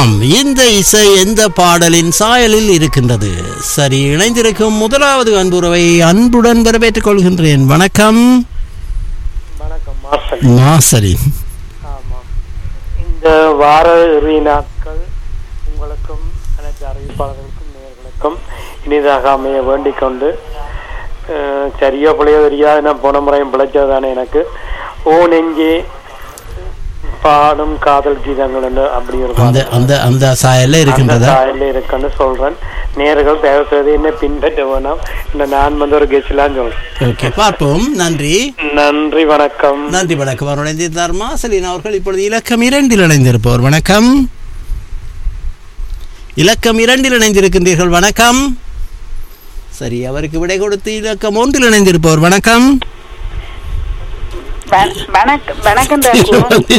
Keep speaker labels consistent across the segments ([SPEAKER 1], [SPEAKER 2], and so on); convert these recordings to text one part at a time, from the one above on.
[SPEAKER 1] ஆம் இந்த இசை எந்த பாடலின் சாயலில் இருக்கின்றது சரி இணைந்திருக்கும் முதலாவது அன்புறவை அன்புடன் வரவேற்றுக் கொள்கின்றேன் வணக்கம்
[SPEAKER 2] வணக்கம் மார்சல்
[SPEAKER 1] மாசரி
[SPEAKER 2] ஆமாம் இந்த வார இறுதி நாட்கள் உங்களுக்கும் அனைத்து அறிவிப்பாளர்களுக்கும் நேர்களுக்கும் இனிதாக அமைய வேண்டிக் கொண்டு அஹ், சரியா பிள்ளையோ தெரியாது நான் போன முறையும் பிழைச்சதுதானே எனக்கு ஓ நெஞ்சே பாடும் காதல் கீதங்கள் என்று அப்படி ஒரு
[SPEAKER 1] அந்த அந்த அந்த சாயல்ல இருக்கின்றதா
[SPEAKER 2] சாயல்ல இருக்குன்னு சொல்றேன் நேர்கள் தயவு செய்து என்ன பின்பற்ற வேணாம் இந்த நான் வந்து ஒரு கெஸ்ட்லாம் சொல்றேன்
[SPEAKER 1] ஓகே பார்ப்போம் நன்றி
[SPEAKER 2] நன்றி வணக்கம்
[SPEAKER 1] நன்றி வணக்கம் அவர் இணைந்திருந்தார் மாசலின் அவர்கள் இப்பொழுது இலக்கம் இரண்டில் இணைந்திருப்பவர் வணக்கம் இலக்கம் இரண்டில் இணைந்திருக்கின்றீர்கள் வணக்கம் சரி அவருக்கு விடை கொடுத்து இலக்கம் ஒன்றில் இணைந்திருப்பவர் வணக்கம்
[SPEAKER 3] வண- வணக்கம் வணக்கம் ரகு.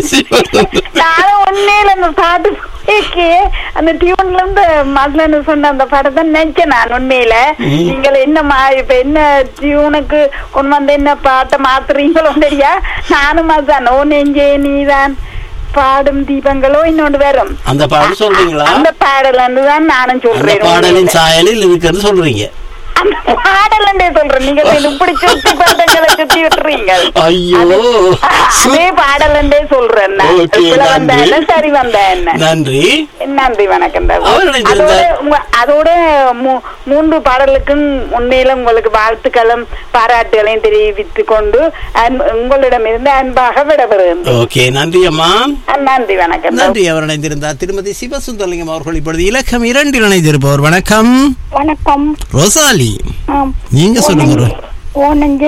[SPEAKER 3] நானும் உண்மையில அந்த பாட்டு கேக்கு அந்த டியூன்ல இருந்து முதல்ல சொன்ன அந்த படத்தை நினைச்சேன் நான் உண்மையில நீங்கள் என்ன மா இப்ப என்ன டியூனுக்கு கொண்டு வந்து என்ன பாட்டை மாத்துறீங்களோ தெரியா நானும் அதுதான் ஓ நெஞ்சே நீதான் பாடும் தீபங்களோ இன்னொன்று வரும்
[SPEAKER 1] அந்த பாடல் சொல்றீங்களா
[SPEAKER 3] அந்த பாடல் தான் நானும்
[SPEAKER 1] அந்த
[SPEAKER 3] சொல்றேன்
[SPEAKER 1] பாடலின் சாயலில் இருக்கிறது சொல்றீங்க
[SPEAKER 3] அந்த பாடல் சொல்றேன் நீங்க இப்படி சுத்தி பாட்டங்களை சுத்தி விட்டுறீங்க
[SPEAKER 1] ஐயோ
[SPEAKER 3] அதே பாடல் சொல்றேன் நான்.
[SPEAKER 1] Okay,
[SPEAKER 3] இப்ப வந்த
[SPEAKER 1] நன்றி.
[SPEAKER 3] என்ன சரி வந்த என்ன
[SPEAKER 1] நன்றி
[SPEAKER 3] நன்றி வணக்கம் ரகு.
[SPEAKER 1] அவர் நினைச்சிருந்தா-
[SPEAKER 3] அதோட உங்க- அதோட மூ- மூன்று பாடலுக்கும் உண்மையில உங்களுக்கு வாழ்த்துக்களும் பாராட்டுகளையும் தெரிவித்துக் கொண்டு அன்பு- உங்களிடமிருந்து அன்பாக விடப்படுகின்றேன்
[SPEAKER 1] ஓகே நன்றி அம்மா
[SPEAKER 3] நன்றி வணக்கம் ரகு.
[SPEAKER 1] நன்றி அவர் இணைந்திருந்தார் திருமதி சிவசுந்தரலிங்கம் அவர்கள் இப்பொழுது இலக்கம் இரண்டில் இணைந்திருப்பவர் வணக்கம்
[SPEAKER 4] வணக்கம்
[SPEAKER 1] ரோசாலி
[SPEAKER 4] ஆம்
[SPEAKER 1] நீங்க சொல்லுங்க ரோ-
[SPEAKER 4] ஓ நெஞ்சே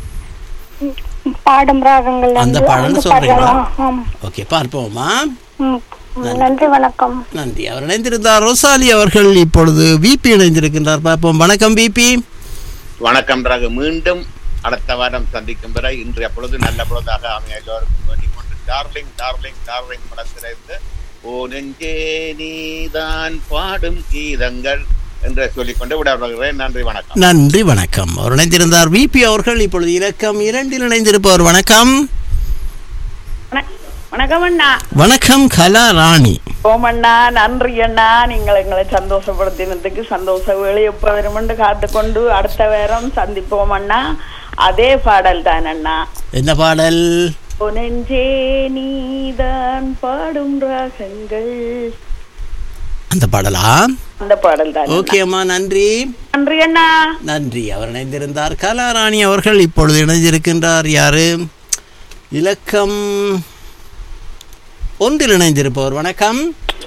[SPEAKER 4] பாடும் ராகங்கள்
[SPEAKER 1] அந்த
[SPEAKER 4] வந்து
[SPEAKER 1] பாடல்
[SPEAKER 4] அந்த
[SPEAKER 1] சொல்றீங்களா
[SPEAKER 4] பாடல், ஆம்
[SPEAKER 1] ஓகே பார்ப்போமா
[SPEAKER 4] ம். நன்றி வணக்கம்
[SPEAKER 1] நன்றி அவர் இணைந்திருந்தார் ரோசாலி அவர்கள் இப்பொழுது விபி இணைந்திருக்கின்றார் பார்ப்போம் வணக்கம் விபி
[SPEAKER 5] வணக்கம் ரகு மீண்டும் அடுத்த வாரம் சந்திக்கும் வரை இன்றைய பொழுது நல்ல பொழுதாக அமைய எல்லோருக்கும் வேண்டிக் கொண்டு டார்லிங் டார்லிங் டார்லிங் படத்திலிருந்து ஓ நெஞ்சே நீதான் பாடும் கீதங்கள் என்று சொல்லிக்கொண்டு விடைபெறுகிறேன் நன்றி வணக்கம்
[SPEAKER 1] நன்றி வணக்கம் அவர் இணைந்திருந்தார் விபி அவர்கள் இப்பொழுது இலக்கம் இரண்டில் இணைந்திருப்பவர் வணக்கம்
[SPEAKER 3] வண- வணக்கம் அண்ணா
[SPEAKER 1] வணக்கம் கலா ராணி
[SPEAKER 3] ஓமண்ணா நன்றி அண்ணா நீங்கள் எங்களை சந்தோஷப்படுத்தினதுக்கு சந்தோஷ வேலை எப்ப வருமென்று காத்துக்கொண்டு அடுத்த வாரம் சந்திப்போம் அண்ணா அதே பாடல் தான் அண்ணா
[SPEAKER 1] என்ன பாடல்
[SPEAKER 3] ஓ நெஞ்சே நீதான் பாடும் ராகங்கள்
[SPEAKER 1] அந்த பாடலா
[SPEAKER 3] அந்த பாடல் தான் அண்ணா.
[SPEAKER 1] ஓகே அம்மா நன்றி
[SPEAKER 3] நன்றி அண்ணா
[SPEAKER 1] நன்றி அவர் இணைந்திருந்தார் கலாராணி அவர்கள் இப்பொழுது இணைந்திருக்கின்றார் யாரு இலக்கம் ஒன்றில் இணைந்திருப்பவர் வணக்கம்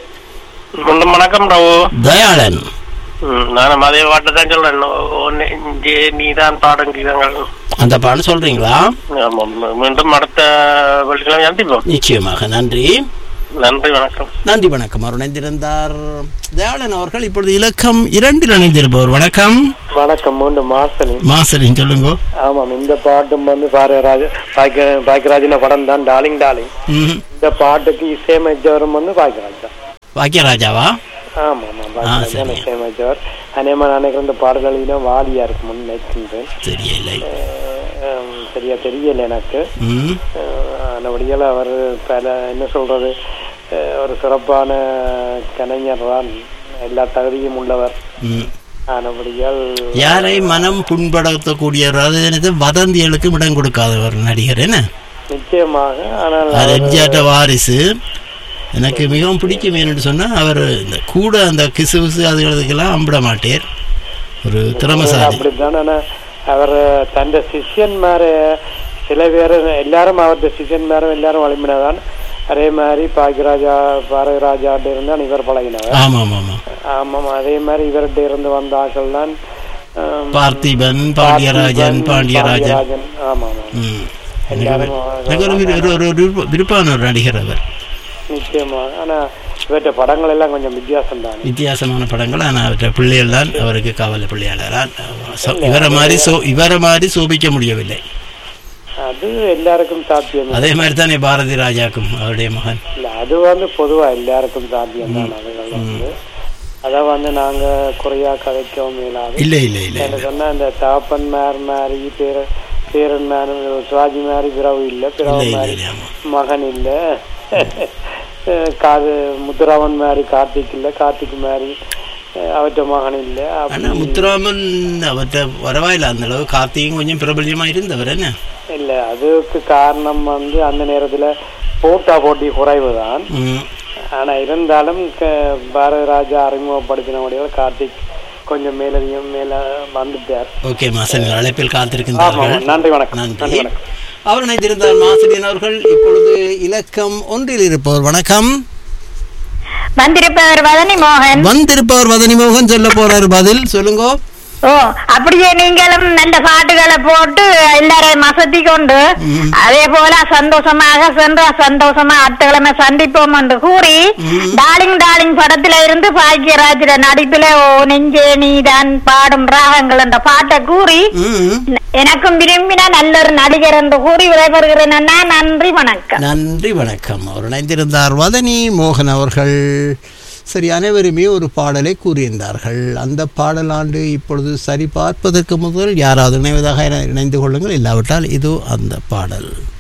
[SPEAKER 2] வணக்கம் ராவு
[SPEAKER 1] தயாளன்
[SPEAKER 2] நானும் அதே பாட்டு தான் சொல்றேன் ஓ நெஞ்சே நீதான் பாடும் கீதங்கள்
[SPEAKER 1] அந்த பாடல் சொல்றீங்களா
[SPEAKER 2] ஆமாம் மீண்டும் அடுத்த வெள்ளிக்கிழமை சந்திப்போம்
[SPEAKER 1] நிச்சயமாக நன்றி
[SPEAKER 2] நன்றி வணக்கம்
[SPEAKER 1] நன்றி வணக்கம் அவர் இணைந்திருந்தார் தயாளன் அவர்கள் இப்பொழுது இலக்கம் இரண்டில் இணைந்திருப்பவர் வணக்கம்
[SPEAKER 2] வணக்கம் மீண்டும் மார்சல்
[SPEAKER 1] மாசரின் சொல்லுங்க
[SPEAKER 2] ஆமாம் இந்த பாட்டும் வந்து பாரராஜ பாக்கிய பாக்கியராஜன படம் தான் டார்லிங் டார்லிங்
[SPEAKER 1] ம்
[SPEAKER 2] இந்த பாட்டுக்கு இசையமைச்சவரும் வந்து பாக்கியராஜ் தான்
[SPEAKER 1] பாக்கியராஜாவா
[SPEAKER 2] ஆமா ஆமா
[SPEAKER 1] ஆ,
[SPEAKER 2] பாக்கியராஜ் தான்
[SPEAKER 1] சரிங்க.
[SPEAKER 2] இசையமைச்சவர் அநேகமா நினைக்கிற இந்த பாடல்களிலும் வாலியா இருக்கும்னு நினைக்கின்றேன்
[SPEAKER 1] தெரியலை
[SPEAKER 2] அஹ் சரியா தெரியல எனக்கு
[SPEAKER 1] ம்
[SPEAKER 2] நல்லபடியால் அவர் பல என்ன சொல்றது அஹ் ஒரு சிறப்பான கலைஞர் தான் எல்லா தகுதியும் உள்ளவர்
[SPEAKER 1] ம்
[SPEAKER 2] ஆனபடியால்
[SPEAKER 1] யாரை மனம் புண்படுத்தக்கூடியவர் அதாவது வதந்திகளுக்கு இடம் கொடுக்காதவர் நடிகர் என்ன
[SPEAKER 2] நிச்சயமாக ஆனால்
[SPEAKER 1] அது எம்ஜிஆர்ட்ட வாரிசு எனக்கு மிகவும் பிடிக்கும் ஏன்னு சொன்னால் அவர் இந்த கூட அந்த கிசு கிசு அதுகளுக்கெல்லாம் அம்பிட மாட்டேர் ஒரு திறமசாலி
[SPEAKER 2] அப்படித்தான் ஆனா அவர் தன் சிஷ்யன்மார சில பேர் எல்லாரும் அவருடைய சிஷ்யன்மாரும் எல்லாரும் வலிமினதான் அதே மாதிரி பாக்கியராஜா பாரதிராஜாட்ட இருந்தான் இவர் பழகினவர்
[SPEAKER 1] ஆமாம் ஆமாம்
[SPEAKER 2] ஆமாம் அதே மாதிரி இவர்கிட்ட இருந்து வந்த ஆட்கள் தான் ஆம்,
[SPEAKER 1] பார்த்திபன் பாண்டியராஜன் பாண்டியராஜன்
[SPEAKER 2] பாண்டியராஜன் ஆமா ஆமா
[SPEAKER 1] ம் எனக்கு ஒரு- எனக்கு ஒரு விரு- ஒரு- ஒரு விருப்ப- விருப்பான ஒரு நடிகர் அவர்
[SPEAKER 2] நிச்சயமாக ஆனா இவற்ற படங்கள் எல்லாம் கொஞ்சம் வித்தியாசம் தான்
[SPEAKER 1] வித்தியாசமான படங்கள் ஆனால் அவற்றை பிள்ளைகள் தான் அவருக்கு காவல பிள்ளையாளரால் சோ- இவரை மாதிரி சோ இவரை மாதிரி சோபிக்க முடியவில்லை
[SPEAKER 2] அது எல்லாருக்கும் சாத்தியம்
[SPEAKER 1] அதே மாதிரி தானே பாரதி ராஜாக்கும் அவருடைய மகன்
[SPEAKER 2] இல்ல அது வந்து பொதுவா எல்லாருக்கும் சாத்தியம் தான் அதுகள் வந்து அதை வந்து நாங்க குறையா கதைக்கவும் இயலாது
[SPEAKER 1] இல்லை இல்லை இல்லை
[SPEAKER 2] என்ன சொன்னா இந்த தாப்பன்மார் மாதிரி பேர பேரன் மாதிரி சிவாஜி மாதிரி பிறவு இல்ல பிறவு
[SPEAKER 1] இல்லை இல்லை
[SPEAKER 2] மாதிரி
[SPEAKER 1] இல்லை ஆமாம்
[SPEAKER 2] மகன் இல்ல அஹ், காது முத்துராமன் மாதிரி கார்த்திக் இல்லை கார்த்திக் மாதிரி அஹ், அவற்ற மகன் இல்லை
[SPEAKER 1] ஆனா முத்துராமன் அவர்கிட்ட வரவாயில்ல அந்த அளவு கார்த்தியும் கொஞ்சம் பிரபல்யமா இருந்தவர் என்ன
[SPEAKER 2] இல்லை அதுக்கு காரணம் வந்து அந்த நேரத்தில் போட்டா போட்டி குறைவு தான்
[SPEAKER 1] ம்.
[SPEAKER 2] ஆனா இருந்தாலும் க- பாரத ராஜா அறிமுகப்படுத்தினபடியால் கார்த்திக் கொஞ்சம் மேலதிகம் மேல வந்துட்டார்
[SPEAKER 1] ஓகே மாசன் அழைப்பில்
[SPEAKER 2] ஆமா
[SPEAKER 1] காத்திருக்கின்றார்கள்
[SPEAKER 2] நன்றி வணக்கம்
[SPEAKER 1] நன்றி
[SPEAKER 2] நன்றி வணக்கம்
[SPEAKER 1] அவர் இணைந்திருந்தார் மாசிரியன் அவர்கள் இப்பொழுது இலக்கம் ஒன்றில் இருப்பவர் வணக்கம்
[SPEAKER 3] வந்திருப்பவர் வதனி மோகன்
[SPEAKER 1] வந்திருப்பவர் வதனி மோகன் சொல்ல போறாரு பதில் சொல்லுங்க
[SPEAKER 3] ஓ அப்படியே நீங்களும் நல்ல பாட்டுகளை போட்டு எல்லாரையும் மசத்தி கொண்டு அதே போல சந்தோஷமாக சென்ற சந்தோஷமா அட்டுக்கிழமை சந்திப்போம் என்று கூறி டார்லிங் டார்லிங் படத்துல இருந்து பாக்கியராஜிட நடிப்புல ஓ நெஞ்சே நீதான் பாடும் ராகங்கள் என்ற பாட்டை கூறி
[SPEAKER 1] ம்.
[SPEAKER 3] எனக்கும் விரும்பின நல்ல ஒரு நடிகர் என்று கூறி விடைபெறுகிறேன் அண்ணா நன்றி வணக்கம்
[SPEAKER 1] நன்றி வணக்கம் அவர் இணைந்திருந்தார் வதனி மோகன் அவர்கள் சரி அனைவருமே ஒரு பாடலை கூறியிருந்தார்கள் அந்த பாடலாண்டு இப்பொழுது சரி பார்ப்பதற்கு முதல் யாராவது இணைவதாக இணைந்து கொள்ளுங்கள் இல்லாவிட்டால் இது அந்த பாடல்